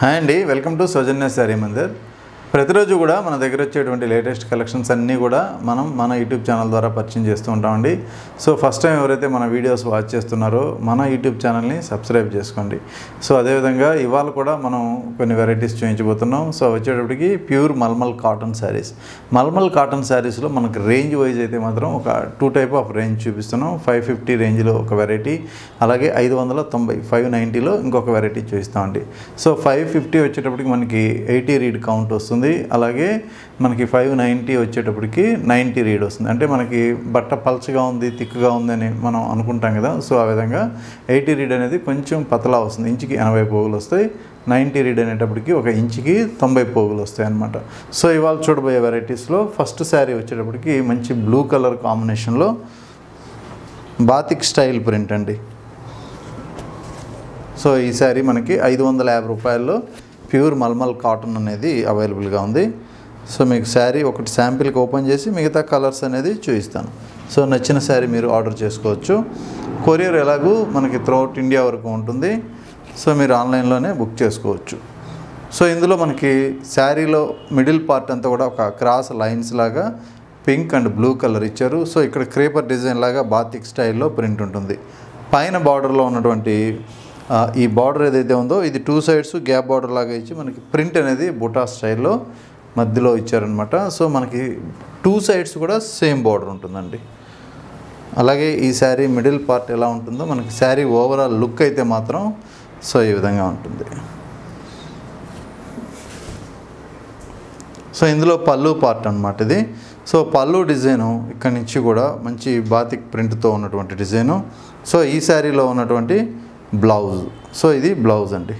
hi అండి welcome to Soujanya sari Mandir ప్రతిరోజు కూడా మన దగ్గర వచ్చేటువంటి లేటెస్ట్ కలెక్షన్స్ అన్నీ కూడా మనం మన యూట్యూబ్ ఛానల్ ద్వారా పరిచయం చేస్తూ ఉంటామండి సో ఫస్ట్ టైం ఎవరైతే మన వీడియోస్ వాచ్ చేస్తున్నారో మన యూట్యూబ్ ఛానల్ని సబ్స్క్రైబ్ చేసుకోండి సో అదేవిధంగా ఇవాళ కూడా మనం కొన్ని వెరైటీస్ చూపించబోతున్నాం సో వచ్చేటప్పటికి pure mulmul cotton saris malmal cotton శారీస్లో మనకు రేంజ్ వైజ్ అయితే మాత్రం ఒక టూ టైప్ ఆఫ్ రేంజ్ చూపిస్తున్నాం ఫైవ్ ఫిఫ్టీ రేంజ్లో ఒక వెరైటీ అలాగే ఐదు వందల తొంభై ఫైవ్ నైంటీలో ఇంకొక వెరైటీ చూపిస్తామండి సో ఫైవ్ ఫిఫ్టీ వచ్చేటప్పటికి మనకి ఎయిటీ రీడ్ కౌంట్ వస్తుంది అలాగే మనకి ఫైవ్ నైంటీ వచ్చేటప్పటికి నైంటీ రీడ్ వస్తుంది అంటే మనకి బట్ట పల్చగా ఉంది థిక్గా ఉందని మనం అనుకుంటాం కదా సో ఆ విధంగా ఎయిటీ రీడ్ అనేది కొంచెం పతలా వస్తుంది ఇంచుకి ఎనభై పోగులు వస్తాయి నైంటీ రీడ్ అనేటప్పటికి ఒక ఇంచుకి తొంభై పోగులు వస్తాయి అనమాట సో ఇవాళ చూడబోయే వెరైటీస్లో ఫస్ట్ శారీ వచ్చేటప్పటికి మంచి బ్లూ కలర్ కాంబినేషన్లో బాతిక్ స్టైల్ ప్రింట్ అండి సో ఈ శారీ మనకి ఐదు వందల యాభై రూపాయల్లో ప్యూర్ మల్మల్ కాటన్ అనేది అవైలబుల్గా ఉంది సో మీకు శారీ ఒకటి శాంపిల్కి ఓపెన్ చేసి మిగతా కలర్స్ అనేది చూపిస్తాను సో నచ్చిన శారీ మీరు ఆర్డర్ చేసుకోవచ్చు కొరియర్ ఎలాగూ మనకి త్రూఅవుట్ ఇండియా వరకు ఉంటుంది సో మీరు ఆన్లైన్లోనే బుక్ చేసుకోవచ్చు సో ఇందులో మనకి శారీలో మిడిల్ పార్ట్ అంతా కూడా ఒక క్రాస్ లైన్స్ లాగా పింక్ అండ్ బ్లూ కలర్ ఇచ్చారు సో ఇక్కడ క్రేపర్ డిజైన్ లాగా బాతిక్ స్టైల్లో ప్రింట్ ఉంటుంది పైన బార్డర్లో ఉన్నటువంటి ఆ, ఈ బార్డర్ ఏదైతే ఉందో ఇది టూ సైడ్స్ గ్యాప్ బార్డర్ లాగా ఇచ్చి మనకి ప్రింట్ అనేది బుటా స్టైల్లో మధ్యలో ఇచ్చారనమాట సో మనకి టూ సైడ్స్ కూడా సేమ్ బార్డర్ ఉంటుందండి అలాగే ఈ శారీ మిడిల్ పార్ట్ ఎలా ఉంటుందో మనకి శారీ ఓవరాల్ లుక్ అయితే మాత్రం సో ఈ విధంగా ఉంటుంది సో ఇందులో పళ్ళు పార్ట్ అనమాట ఇది సో పళ్ళు డిజైను ఇక్కడ నుంచి కూడా మంచి బాతిక్ ప్రింట్తో ఉన్నటువంటి డిజైను సో ఈ శారీలో ఉన్నటువంటి బ్లౌజ్ సో ఇది బ్లౌజ్ అండి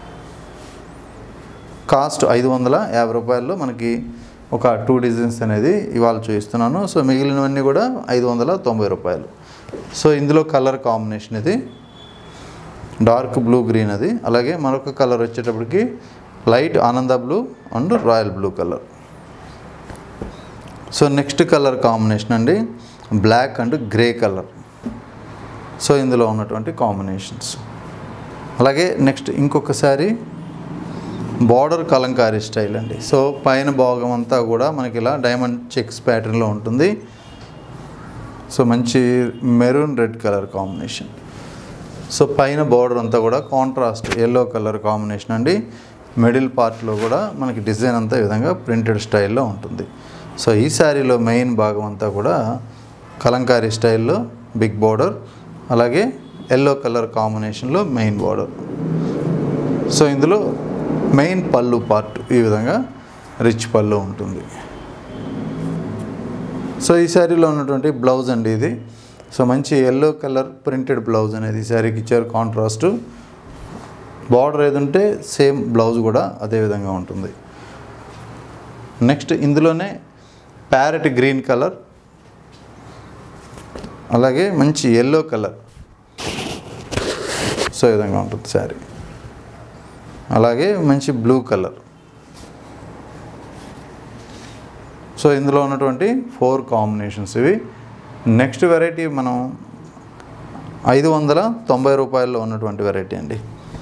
కాస్ట్ ఐదు వందల యాభై రూపాయల్లో మనకి ఒక టూ డిజైన్స్ అనేది ఇవాళ చూపిస్తున్నాను సో మిగిలినవన్నీ కూడా ఐదు వందల తొంభై రూపాయలు సో ఇందులో కలర్ కాంబినేషన్ ఇది డార్క్ బ్లూ గ్రీన్ అది అలాగే మరొక కలర్ వచ్చేటప్పటికి light Ananda blue and royal blue colour so next colour combination అండి black and grey colour so ఇందులో ఉన్నటువంటి కాంబినేషన్స్ అలాగే నెక్స్ట్ ఇంకొకసారి బార్డర్ కలంకారీ స్టైల్ అండి సో పైన భాగం అంతా కూడా మనకి ఇలా డైమండ్ చెక్స్ ప్యాటర్న్లో ఉంటుంది సో మంచి maroon red colour combination so పైన బార్డర్ అంతా కూడా కాంట్రాస్ట్ ఎల్లో కలర్ కాంబినేషన్ అండి మిడిల్ పార్ట్లో కూడా మనకి డిజైన్ అంతా ఈ విధంగా ప్రింటెడ్ స్టైల్లో ఉంటుంది సో ఈ శారీలో మెయిన్ భాగం అంతా కూడా కలంకారీ స్టైల్లో బిగ్ బార్డర్ అలాగే ఎల్లో కలర్ కాంబినేషన్లో మెయిన్ బార్డర్ సో ఇందులో మెయిన్ పళ్ళు పార్ట్ ఈ విధంగా రిచ్ పళ్ళు ఉంటుంది సో ఈ శారీలో ఉన్నటువంటి బ్లౌజ్ అండి ఇది సో మంచి ఎల్లో కలర్ ప్రింటెడ్ బ్లౌజ్ అనేది ఈ శారీకి ఇచ్చారు కాంట్రాస్ట్ బార్డర్ ఏదంటే సేమ్ బ్లౌజ్ కూడా అదే విధంగా ఉంటుంది నెక్స్ట్ ఇందులోనే ప్యారెట్ గ్రీన్ కలర్ అలాగే మంచి ఎల్లో కలర్ సో ఈ విధంగా ఉంటుంది శారీ అలాగే మంచి బ్లూ కలర్ సో ఇందులో ఉన్నటువంటి ఫోర్ కాంబినేషన్స్ ఇవి నెక్స్ట్ వెరైటీ మనం ఐదు వందల తొంభై రూపాయల్లో ఉన్నటువంటి వెరైటీ అండి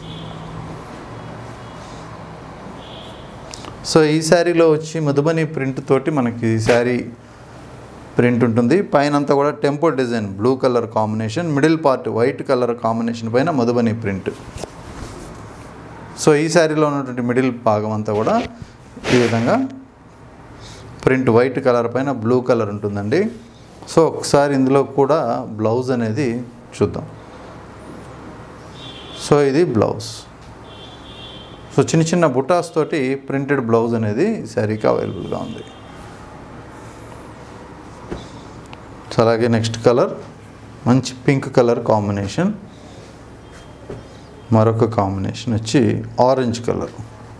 సో ఈ శారీలో వచ్చి మధుబని ప్రింట్ తోటి మనకి ఈ శారీ ప్రింట్ ఉంటుంది పైన అంతా కూడా temple design blue colour combination middle part white colour combination పైన మధుబని ప్రింట్ సో ఈ శారీలో ఉన్నటువంటి మిడిల్ భాగం అంతా కూడా ఈ విధంగా ప్రింట్ వైట్ కలర్ పైన బ్లూ కలర్ ఉంటుందండి సో ఒకసారి ఇందులో కూడా బ్లౌజ్ అనేది చూద్దాం సో ఇది బ్లౌజ్ సో చిన్న చిన్న బుటాస్ తోటి ప్రింటెడ్ బ్లౌజ్ అనేది ఈ శారీకి అవైలబుల్గా ఉంది సో అలాగే నెక్స్ట్ కలర్ మంచి పింక్ కలర్ కాంబినేషన్ మరొక కాంబినేషన్ వచ్చి ఆరెంజ్ కలర్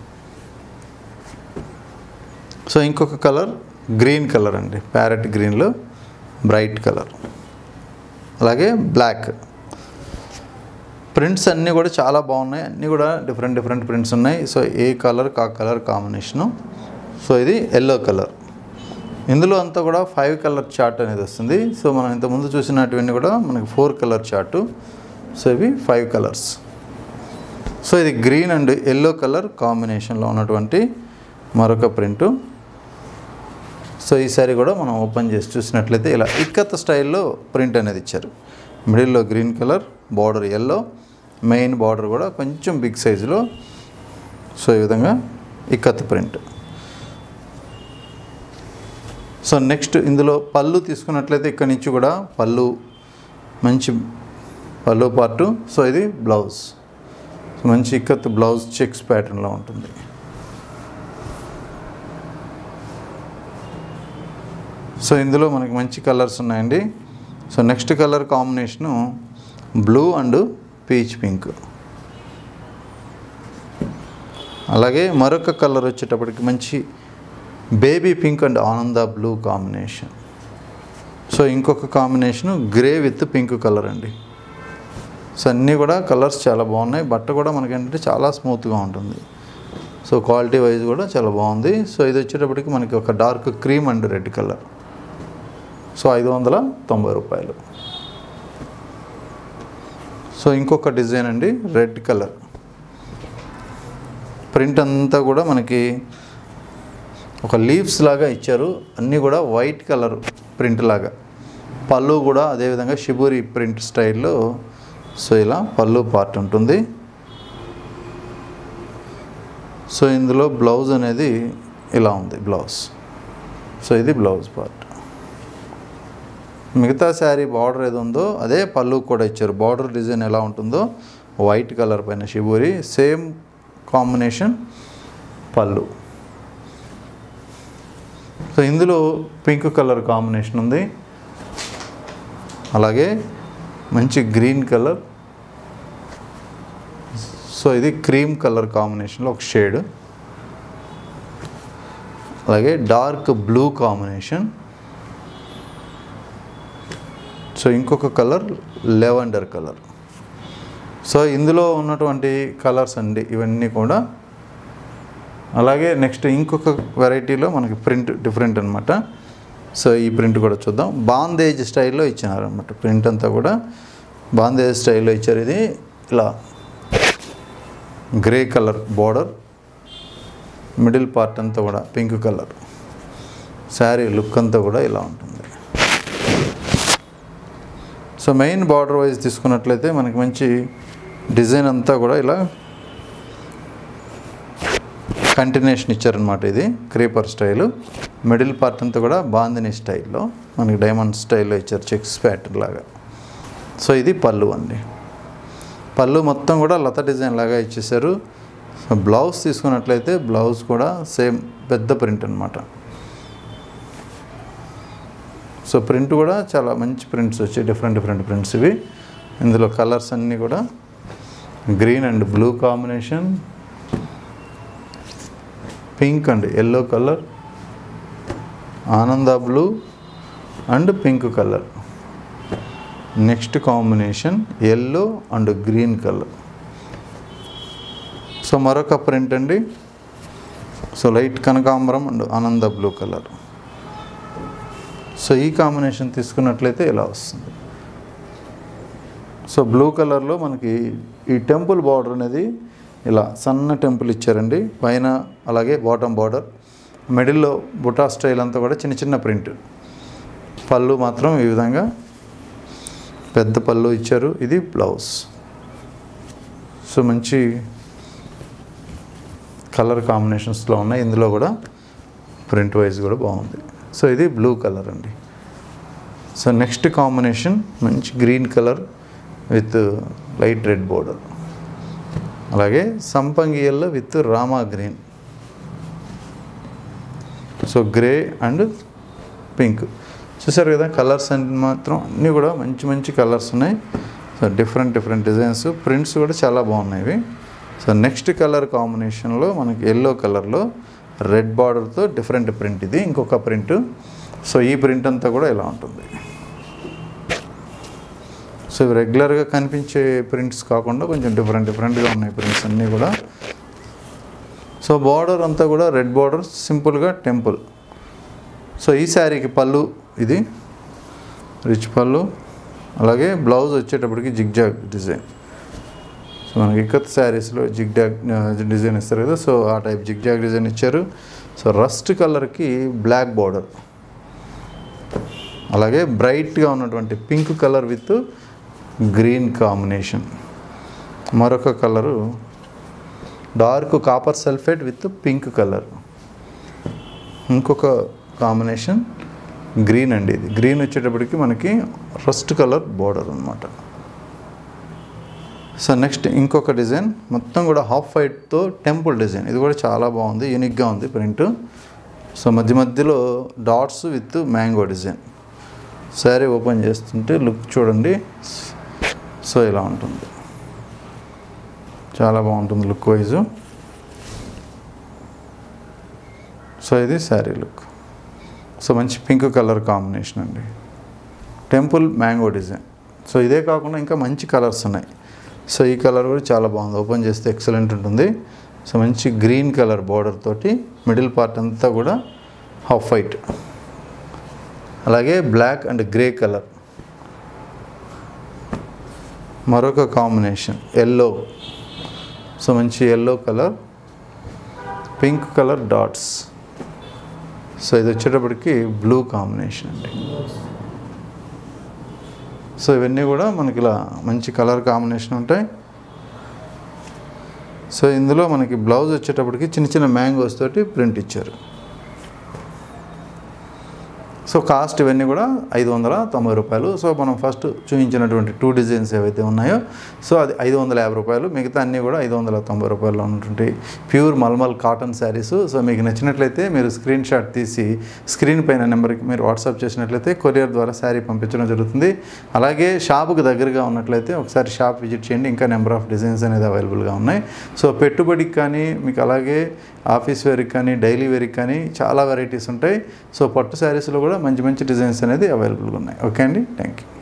సో ఇంకొక కలర్ గ్రీన్ కలర్ అండి ప్యారెట్ గ్రీన్లో బ్రైట్ కలర్ అలాగే బ్లాక్ ప్రింట్స్ అన్నీ కూడా చాలా బాగున్నాయి అన్నీ కూడా డిఫరెంట్ డిఫరెంట్ ప్రింట్స్ ఉన్నాయి సో ఏ కలర్ కా కలర్ కాంబినేషను సో ఇది ఎల్లో కలర్ ఇందులో అంతా కూడా ఫైవ్ కలర్ చార్ట్ అనేది వస్తుంది సో మనం ఇంతకుముందు చూసినటువంటి కూడా మనకి ఫోర్ కలర్ చార్టు సో ఇవి ఫైవ్ కలర్స్ సో ఇది గ్రీన్ అండ్ ఎల్లో కలర్ కాంబినేషన్లో ఉన్నటువంటి మరొక ప్రింటు సో ఈ సారీ కూడా మనం ఓపెన్ చేసి చూసినట్లయితే ఇలా ఇక్కత్ స్టైల్లో ప్రింట్ అనేది ఇచ్చారు మిడిల్లో green colour border yellow main border కూడా కొంచెం బిగ్ సైజులో సో ఈ విధంగా ఇక్కత్ ప్రింట్ సో నెక్స్ట్ ఇందులో పళ్ళు తీసుకున్నట్లయితే ఇక్కడి నుంచి కూడా పళ్ళు మంచి పళ్ళు పార్టు సో ఇది బ్లౌజ్ సో మంచి ఇక్కత్ బ్లౌజ్ చెక్స్ ప్యాటర్న్లో ఉంటుంది సో ఇందులో మనకి మంచి కలర్స్ ఉన్నాయండి so next colour combination blue and peach pink అలాగే మరొక కలర్ వచ్చేటప్పటికి మంచి బేబీ పింక్ అండ్ ఆనంద బ్లూ కాంబినేషన్ సో ఇంకొక combination grey with pink colour అండి సో అన్నీ కూడా కలర్స్ చాలా బాగున్నాయి బట్ట కూడా మనకి ఏంటంటే చాలా స్మూత్గా ఉంటుంది సో క్వాలిటీ వైజ్ కూడా చాలా బాగుంది సో ఇది వచ్చేటప్పటికి మనకి ఒక dark cream and red colour so ఐదు వందల తొంభై రూపాయలు సో ఇంకొక డిజైన్ అండి రెడ్ కలర్ ప్రింట్ అంతా కూడా మనకి ఒక లీవ్స్ లాగా ఇచ్చారు అన్నీ కూడా వైట్ కలర్ ప్రింట్ లాగా పళ్ళు కూడా అదేవిధంగా షిబూరి ప్రింట్ స్టైల్లో సో ఇలా పళ్ళు పార్ట్ ఉంటుంది సో ఇందులో బ్లౌజ్ అనేది ఇలా ఉంది బ్లౌజ్ సో ఇది బ్లౌజ్ పార్ట్ మిగతా శారీ బార్డర్ ఏది ఉందో అదే పళ్ళు కూడా ఇచ్చారు బార్డర్ డిజైన్ ఎలా ఉంటుందో వైట్ కలర్ పైన షిబూరి సేమ్ కాంబినేషన్ పళ్ళు సో ఇందులో పింక్ కలర్ కాంబినేషన్ ఉంది అలాగే మంచి గ్రీన్ కలర్ సో ఇది క్రీమ్ కలర్ కాంబినేషన్లో ఒక షేడ్ అలాగే డార్క్ బ్లూ కాంబినేషన్ సో ఇంకొక కలర్ లెవెండర్ కలర్ సో ఇందులో ఉన్నటువంటి కలర్స్ అండి ఇవన్నీ కూడా అలాగే నెక్స్ట్ ఇంకొక వెరైటీలో మనకి ప్రింట్ డిఫరెంట్ అనమాట సో ఈ ప్రింట్ కూడా చూద్దాం బాందేజ్ స్టైల్లో ఇచ్చినారు అనమాట ప్రింట్ అంతా కూడా బాందేజ్ స్టైల్లో ఇచ్చారు ఇది ఇలా grey colour border middle part అంతా కూడా పింక్ కలర్ శారీ లుక్ అంతా కూడా ఇలా ఉంటుంది సో మెయిన్ బార్డర్ వైజ్ తీసుకున్నట్లయితే మనకి మంచి డిజైన్ అంతా కూడా ఇలా కంటిన్యూషన్ ఇచ్చారనమాట ఇది క్రీపర్ స్టైలు మిడిల్ పార్ట్ అంతా కూడా బాందిని స్టైల్లో మనకి డైమండ్ స్టైల్లో ఇచ్చారు చెక్స్ ప్యాటర్న్ లాగా సో ఇది పళ్ళు అండి పళ్ళు మొత్తం కూడా లత డిజైన్ లాగా ఇచ్చేసారు సో బ్లౌజ్ తీసుకున్నట్లయితే బ్లౌజ్ కూడా సేమ్ పెద్ద ప్రింట్ అనమాట సో ప్రింట్ కూడా చాలా మంచి ప్రింట్స్ వచ్చాయి డిఫరెంట్ డిఫరెంట్ ప్రింట్స్ ఇవి ఇందులో కలర్స్ అన్నీ కూడా green and blue combination pink and yellow colour ఆనంద blue and pink colour next combination yellow and green colour so మరొక ప్రింట్ అండి సో లైట్ కనకాంబరం అండ్ ఆనంద బ్లూ కలర్ సో ఈ కాంబినేషన్ తీసుకున్నట్లయితే ఇలా వస్తుంది సో బ్లూ కలర్లో మనకి ఈ టెంపుల్ బార్డర్ అనేది ఇలా సన్న టెంపుల్ ఇచ్చారండి పైన అలాగే బాటమ్ బార్డర్ మిడిల్లో బుటా స్టైల్ అంతా కూడా చిన్న చిన్న ప్రింట్ పళ్ళు మాత్రం ఈ విధంగా పెద్ద పళ్ళు ఇచ్చారు ఇది బ్లౌజ్ సో మంచి కలర్ కాంబినేషన్స్లో ఉన్నాయి ఇందులో కూడా ప్రింట్ వైజ్ కూడా బాగుంది సో ఇది బ్లూ కలర్ అండి సో నెక్స్ట్ కాంబినేషన్ మంచి green colour with light red border అలాగే సంపంగి ఎల్లో విత్ రామా green so grey and pink చూసారు కదా కలర్స్ అన్ని మాత్రం అన్నీ కూడా మంచి మంచి కలర్స్ ఉన్నాయి so different different designs prints కూడా చాలా బాగున్నాయి ఇవి సో నెక్స్ట్ కలర్ కాంబినేషన్లో మనకి ఎల్లో కలర్లో రెడ్ బార్డర్తో డిఫరెంట్ ప్రింట్ ఇది ఇంకొక ప్రింట్ సో ఈ ప్రింట్ అంతా కూడా ఇలా ఉంటుంది సో ఇవి రెగ్యులర్గా కనిపించే ప్రింట్స్ కాకుండా కొంచెం డిఫరెంట్ డిఫరెంట్గా ఉన్నాయి ప్రింట్స్ అన్నీ కూడా సో బార్డర్ అంతా కూడా రెడ్ బార్డర్ సింపుల్గా టెంపుల్ సో ఈ శారీకి పళ్ళు ఇది రిచ్ పళ్ళు అలాగే బ్లౌజ్ వచ్చేటప్పటికి జిగ్జాగ్ డిజైన్ సో మనకి ఇక్కత్ శారీస్లో జిగ్ డాగ్ డిజైన్ ఇస్తారు కదా సో ఆ టైప్ జిగ్ జాగ్ డిజైన్ ఇచ్చారు సో రస్ట్ కలర్కి బ్లాక్ బార్డర్ అలాగే బ్రైట్గా ఉన్నటువంటి pink colour with green combination మరొక colour dark copper sulphate with pink colour ఇంకొక కాంబినేషన్ గ్రీన్ అండి ఇది గ్రీన్ వచ్చేటప్పటికి మనకి రస్ట్ కలర్ బార్డర్ అనమాట సో నెక్స్ట్ ఇంకొక డిజైన్ మొత్తం కూడా హాఫ్ వైట్తో టెంపుల్ డిజైన్ ఇది కూడా చాలా బాగుంది యూనిక్గా ఉంది ప్రింట్ సో మధ్య మధ్యలో dots with mango design sari open చేస్తుంటే లుక్ చూడండి సో ఇలా ఉంటుంది చాలా బాగుంటుంది లుక్ వైజు సో ఇది శారీ లుక్ సో మంచి పింక్ కలర్ కాంబినేషన్ అండి టెంపుల్ మ్యాంగో డిజైన్ సో ఇదే కాకుండా ఇంకా మంచి కలర్స్ ఉన్నాయి సో ఈ కలర్ కూడా చాలా బాగుంది ఓపెన్ చేస్తే ఎక్సలెంట్ ఉంటుంది సో మంచి గ్రీన్ కలర్ బార్డర్ తోటి మిడిల్ పార్ట్ అంతా కూడా హాఫ్ వైట్ అలాగే బ్లాక్ అండ్ గ్రే కలర్ మరొక కాంబినేషన్ ఎల్లో సో మంచి yellow colour pink colour dots so ఇది వచ్చేటప్పటికి బ్లూ కాంబినేషన్ అండి సో ఇవన్నీ కూడా మనకి ఇలా మంచి కలర్ కాంబినేషన్ ఉంటాయి సో ఇందులో మనకి బ్లౌజ్ వచ్చేటప్పటికి చిన్న చిన్న మ్యాంగోస్ తోటి ప్రింట్ ఇచ్చారు సో కాస్ట్ ఇవన్నీ కూడా ఐదు వందల తొంభై రూపాయలు సో మనం ఫస్ట్ చూపించినటువంటి టూ డిజైన్స్ ఏవైతే ఉన్నాయో సో అది ఐదు వందల యాభై రూపాయలు మిగతా అన్నీ కూడా ఐదు వందల తొంభై రూపాయలు ఉన్నటువంటి pure mulmul cotton saris so మీకు నచ్చినట్లయితే మీరు స్క్రీన్ షాట్ తీసి స్క్రీన్ పైన నెంబర్కి మీరు వాట్సాప్ చేసినట్లయితే కొరియర్ ద్వారా శారీ పంపించడం జరుగుతుంది అలాగే షాపుకి దగ్గరగా ఉన్నట్లయితే ఒకసారి షాప్ విజిట్ చేయండి ఇంకా నెంబర్ ఆఫ్ డిజైన్స్ అనేది అవైలబుల్గా ఉన్నాయి సో పెట్టుబడికి కానీ మీకు అలాగే ఆఫీస్ వేర్కి కానీ డైలీ వేర్కి కానీ చాలా వెరైటీస్ ఉంటాయి సో పట్టు శారీస్లో కూడా మంచి మంచి డిజైన్స్ అనేది అవైలబుల్గా ఉన్నాయి ఓకే అండి థ్యాంక్ యూ